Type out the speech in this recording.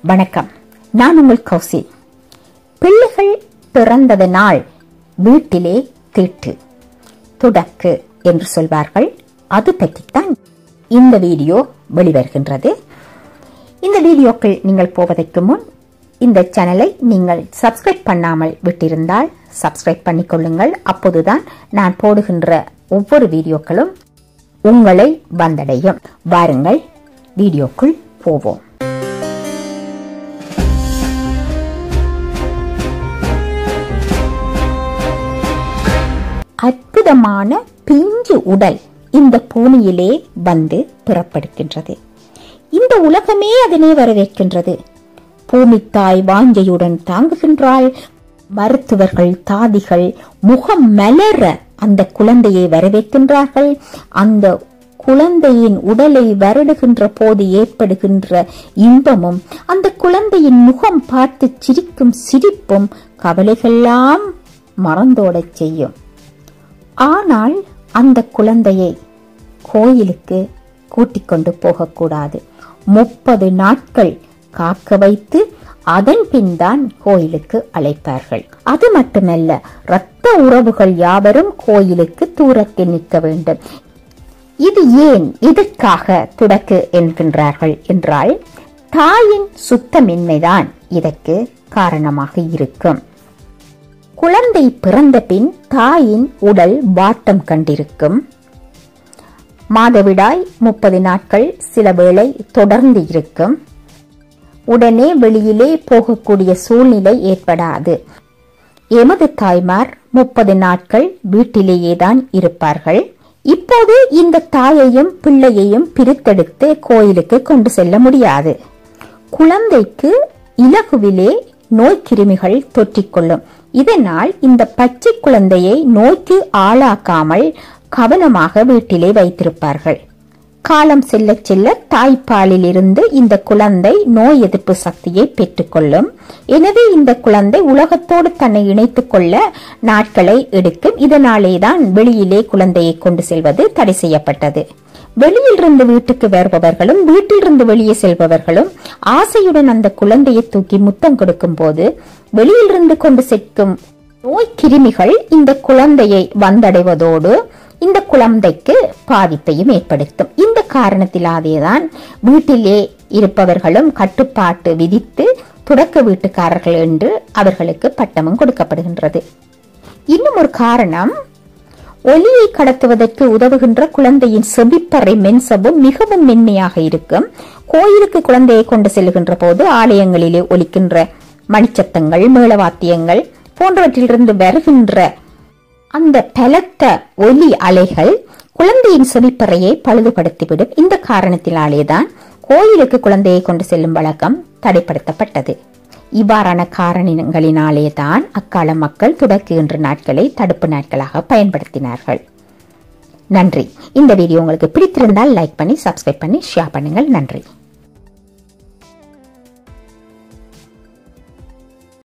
வணக்கம் நான் உங்கள் கௌசி பிள்ளைகள் பிறந்தது நாள் வீட்டிலே தீட்டு துடக்கு என்று சொல்வார்கள் அது பற்றித்தான் இந்த வீடியோ வெளிவருகின்றது இந்த வீடியோக்கள் நீங்கள் போவதற்கு முன் இந்த சேனலை நீங்கள் சப்ஸ்கிரைப் பண்ணாமல் விட்டிருந்தால் சப்ஸ்கிரைப் பண்ணிக்கொள்ளுங்கள் அப்போதுதான் நான் போடுகின்ற ஒவ்வொரு வீடியோக்களும் உங்களை வந்தடையும் வாருங்கள் வீடியோக்குள் போவோம் அற்புதமான பிஞ்சு உடல் இந்த பூமியிலே வந்து பிறப்படுகின்றது இந்த உலகமே அதனை வரவேற்கின்றது பூமித்தாய் வாஞ்சையுடன் தாங்குகின்றாள் மருத்துவர்கள் தாதிகள் முகம் மலர அந்த குழந்தையை வரவேற்கின்றார்கள் அந்த குழந்தையின் உடலை வருடுகின்ற போது ஏற்படுகின்ற இன்பமும் அந்த குழந்தையின் முகம் பார்த்து சிரிக்கும் சிரிப்பும் கவலைகள்லாம் மறந்தோடச் செய்யும் ஆனால் அந்த குழந்தையை கோயிலுக்கு கூட்டிக் கொண்டு போகக்கூடாது முப்பது நாட்கள் காக்க வைத்து அதன் பின் தான் கோயிலுக்கு அழைப்பார்கள் அது மட்டுமல்ல இரத்த உறவுகள் யாவரும் கோயிலுக்கு தூரத்தில் நிற்க வேண்டும் இது ஏன் எதற்காக துடக்கு என்கின்றார்கள் என்றால் தாயின் சுத்தமின்மைதான் இதற்கு காரணமாக இருக்கும் குழந்தை பிறந்த பின் தாயின் உடல் வாட்டம் கண்டிருக்கும் மாதவிடாய் முப்பது நாட்கள் சில வேளை தொடர்ந்து இருக்கும் உடனே வெளியிலே போகக்கூடிய சூழ்நிலை ஏற்படாது எமது தாய்மார் முப்பது நாட்கள் வீட்டிலேயே தான் இருப்பார்கள் இப்போது இந்த தாயையும் பிள்ளையையும் பிரித்தெடுத்து கோயிலுக்கு கொண்டு செல்ல முடியாது குழந்தைக்கு இலகுவிலே நோய்க்கிருமிகள் தொற்றிக்கொள்ளும் இதனால் இந்த பச்சை குழந்தையை நோய்க்கு ஆளாக்காமல் கவனமாக வீட்டிலே வைத்திருப்பார்கள் காலம் செல்ல செல்ல தாய்ப்பாலில் இருந்து இந்த குழந்தை நோய் எதிர்ப்பு சக்தியை பெற்றுக்கொள்ளும் எனவே இந்த குழந்தை உலகத்தோடு தன்னை இணைத்துக் கொள்ள நாட்களை எடுக்கும் இதனாலே தான் வெளியிலே குழந்தையை கொண்டு செல்வது தடை செய்யப்பட்டது வெளியிலிருந்து வீட்டுக்கு வருபவர்களும் வீட்டிலிருந்து வெளியே செல்பவர்களும் ஆசையுடன் அந்த குழந்தையை தூக்கி முத்தம் கொடுக்கும் போது வெளியிலிருந்து கொண்டு சேர்க்கும் நோய் கிருமிகள் இந்த குழந்தையை வந்தடைவதோடு இந்த குழந்தைக்கு பாதிப்பையும் ஏற்படுத்தும் இந்த காரணத்திலாதேதான் வீட்டிலே இருப்பவர்களும் கட்டுப்பாட்டு விதித்து தொடக்க வீட்டுக்காரர்கள் என்று அவர்களுக்கு பட்டமும் கொடுக்கப்படுகின்றது இன்னும் ஒரு காரணம் ஒலியை கடத்துவதற்கு உதவுகின்ற குழந்தையின் செபிப்பறை மென்சபு மிகவும் மென்மையாக இருக்கும் கோயிலுக்கு குழந்தையை கொண்டு செல்லுகின்ற போது ஆலயங்களிலே ஒலிக்கின்ற மணிச்சத்தங்கள் மேளவாத்தியங்கள் போன்றவற்றிலிருந்து வருகின்ற அந்த பலத்த ஒலி அலைகள் குழந்தையின் செவிப்பறையை பழுதுபடுத்திவிடும் இந்த காரணத்தினாலேதான் கோயிலுக்கு குழந்தையை கொண்டு செல்லும் வழக்கம் தடைப்படுத்தப்பட்டது இவ்வாறான காரணங்களினாலே தான் அக்கால மக்கள் துடக்குகின்ற நாட்களை தடுப்பு நாட்களாக பயன்படுத்தினார்கள் நன்றி இந்த வீடியோ உங்களுக்கு பிடித்திருந்தால் லைக் பண்ணி சப்ஸ்கிரைப் பண்ணி ஷேர் பண்ணுங்கள் நன்றி